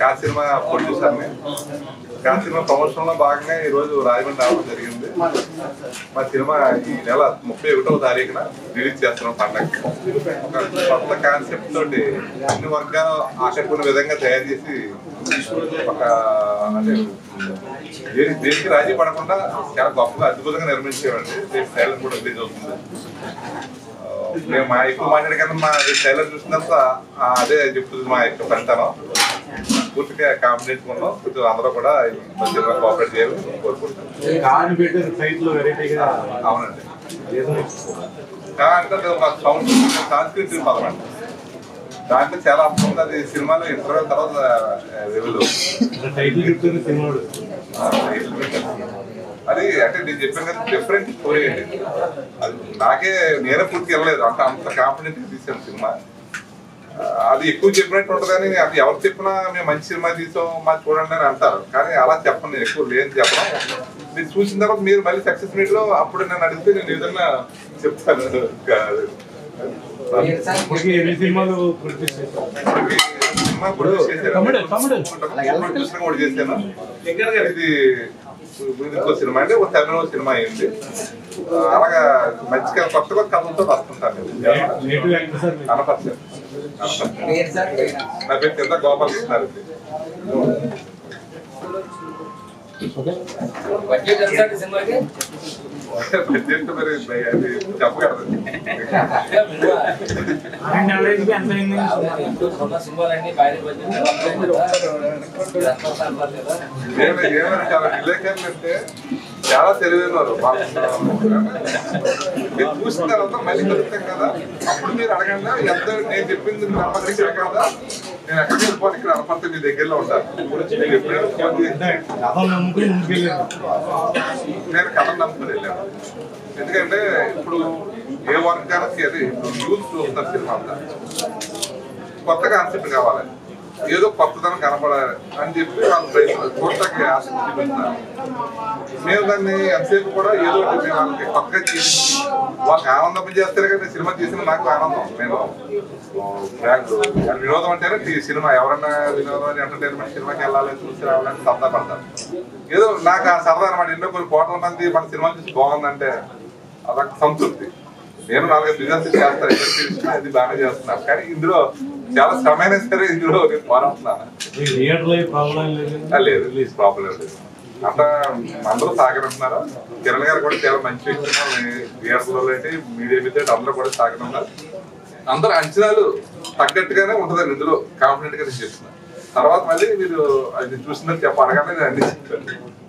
కా సినిమా ప్రొడ్యూసర్ని కా cinema promotion లో భాగంగా ఈ రోజు రాజమండ్రి రావడం జరిగింది మా సినిమా ఈ నెల ముప్పై ఒకటవ తారీఖున రిలీజ్ చేస్తున్నాం పండగ ఒక కొత్త కాన్సెప్ట్ తోటి అన్ని వర్గాలు ఆకట్టుకునే విధంగా తయారు చేసి ఒక అంటే దేని దేనికి రాజీ పడకుండా చాలా గొప్పగా అద్భుతంగా నిర్మించేవండి రేపు ట్రైలర్ కూడా రిలీజ్ అవుతుంది ఆ, మేము మా ఎక్కువ మాట్లాడే కన్నా మా ట్రైలర్ చూసినంత ఆ, అదే చెప్తుంది మా యొక్క పెంటాను పూర్తిగా కాంపిటెంట్ ఉన్నాం కొంచెం అందరూ కూడా మంచిగా కోఆపరేట్ చేయాలని కోరుకుంటున్నాం కాని పెట్టిన సైట్ లో వెరైటీగా అవునండి కా అంటే అది ఒక సౌండ్ సాంస్కృతిక పదం అండి దాంట్లో చాలా అర్థం ఉంది అది సినిమాలో ఇంటర్వ్యూ తర్వాత రివ్యూలు టైటిల్ చెప్తుంది సినిమాడు అది అంటే నేను చెప్పాను కదా డిఫరెంట్ స్టోరీ అండి అది నాకే నేనే పూర్తి వెళ్ళలేదు అంత అంత కాన్ఫిడెంట్ తీసాను సినిమా ఆ, అది ఎక్కువ చెప్పినట్టు ఉంటుందని అది ఎవరు చెప్పినా మేము మంచి సినిమా తీసాం మా చూడండి అని అంటారు కానీ అలా చెప్పను నేను ఎక్కువ లేని చెప్పడం మీరు చూసిన తర్వాత మీరు మళ్ళీ సక్సెస్ మీట్ లో అప్పుడు నన్ను అడిగితే నేను ఏదన్నా చెప్తాను ఇప్పటికి ఎన్ని సినిమాలు ప్రొడ్యూస్ చేశారు సినిమా ప్రొడ్యూస్ చేశాను. తమ్ముడు, తమ్ముడు. ప్రొడ్యూసర్ కూడా చేశాను ఇది ఇంకో సినిమా అంటే ఒక తమిళ సినిమా అయింది ఆ, అలాగా మంచి కథ- కొత్త కొత్త కథలతో వస్తుంటాను నేటివ్ యాక్టర్ సార్ మీరు. అనపర్సన్ నా పేరు కింద గోపాల్ కృష్ణ రెడ్డి బడ్జెట్ ఎంత అండి సినిమాకి బడ్జెట్ మరి అది చెప్పగలదు రెండు ఏళ్ళకి ఎంత అయింది ఉన్న సినిమాలన్నీ భారీ బడ్జెట్ ఏమైనా ఏమైనా చాలా విలేకరులు అంటే చాలా తెలివైన వారు మీరు చూసిన తర్వాత మళ్ళీ కలుగుతాం కదా అప్పుడు మీరు అడగండి ఎంత నేను చెప్పింది మీరు నమ్మకం కదా నేను ఎక్కడికి వెళ్ళిపోను ఇక్కడ అనపడితే మీ దగ్గరలో ఉంటాను మీరు ఎప్పుడైనా ఫోన్ చేసి కథలు నమ్ముకుని ముందుకెళ్ళారు నేను కథ నమ్ముకుని వెళ్ళాను ఎందుకంటే ఇప్పుడు ఏ వర్గానికి అది ఇప్పుడు యూత్ చూస్తున్నారు సినిమా అంతా కొత్త కాన్సెప్ట్ కావాలి ఏదో కొత్తదనం కనపడాలి అని చెప్పి వాళ్ళు ప్రయత్నం చూడటానికి ఆసక్తి చూపిస్తున్నారు మేము దాన్ని ఎంతసేపు కూడా ఏదో ఒకటి మేము వాళ్ళకి కొత్తగా చేసి వాళ్ళకి ఆనందం చేస్తారు కదా సినిమా తీసిన నాకు ఆనందం నేను ఆ, బ్యాక్ వినోదం అంటేనే ఈ సినిమా ఎవరన్నా వినోదం ఎంటర్టైన్మెంట్ సినిమాకి వెళ్ళాలి చూసి రావాలని సరదా పడతారు ఏదో నాకు ఆ సరదా అనమాట ఎన్నో కొన్ని కోట్ల మంది మన సినిమా చూసి బాగుందంటే అదొక సంతృప్తి నేను నాలుగైదు బిజినెస్ చేస్తాను ఎవరికి తెలిసినా అది బాగానే చేస్తున్నాను కానీ ఇందులో చాలా శ్రమైనా సరే ఇందులో నేను పోరాడుతున్నాను థియేటర్ లో ప్రాబ్లం లేదు ఆ, లేదు రిలీజ్ ప్రాబ్లం లేదు అంతా అందరూ సహకరిస్తున్నారు కిరణ్ గారు కూడా చాలా మంచి వ్యక్తి థియేటర్లో ఏంటి మీడియా మీద అందరూ కూడా సహకరిస్తున్నారు అందరు అంచనాలు తగ్గట్టుగానే ఉంటుందండి ఇందులో కాన్ఫిడెంట్ గా నేను చెప్తున్నాను తర్వాత మళ్ళీ మీరు అది చూసిందని చెప్ప అడగానే నేను అన్ని చెప్తాను